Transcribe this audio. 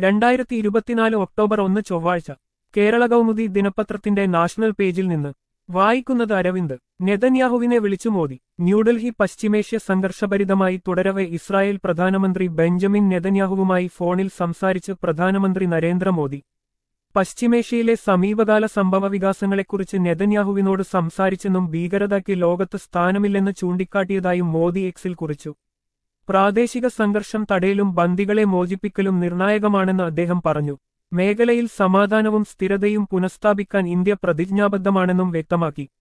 രണ്ടായിരത്തി ഇരുപത്തിനാല് ഒക്ടോബർ ഒന്ന് ചൊവ്വാഴ്ച കേരള കൗമുദി ദിനപത്രത്തിന്റെ നാഷണൽ പേജിൽ നിന്ന് വായിക്കുന്നത് അരവിന്ദ് നെതന്യാഹുവിനെ വിളിച്ചു മോദി ന്യൂഡൽഹി പശ്ചിമേഷ്യ സംഘർഷഭരിതമായി തുടരവെ ഇസ്രായേൽ പ്രധാനമന്ത്രി ബെഞ്ചമിൻ നെതന്യാഹുവുമായി ഫോണിൽ സംസാരിച്ച് പ്രധാനമന്ത്രി നരേന്ദ്രമോദി പശ്ചിമേഷ്യയിലെ സമീപകാല സംഭവവികാസങ്ങളെക്കുറിച്ച് നെതന്യാഹുവിനോട് സംസാരിച്ചെന്നും ഭീകരതയ്ക്ക് ലോകത്ത് സ്ഥാനമില്ലെന്ന് ചൂണ്ടിക്കാട്ടിയതായും മോദി എക്സിൽ കുറിച്ചു പ്രാദേശിക സംഘർഷം തടയലും ബന്ദികളെ മോചിപ്പിക്കലും നിർണായകമാണെന്ന് അദ്ദേഹം പറഞ്ഞു മേഖലയിൽ സമാധാനവും സ്ഥിരതയും പുനഃസ്ഥാപിക്കാൻ ഇന്ത്യ പ്രതിജ്ഞാബദ്ധമാണെന്നും വ്യക്തമാക്കി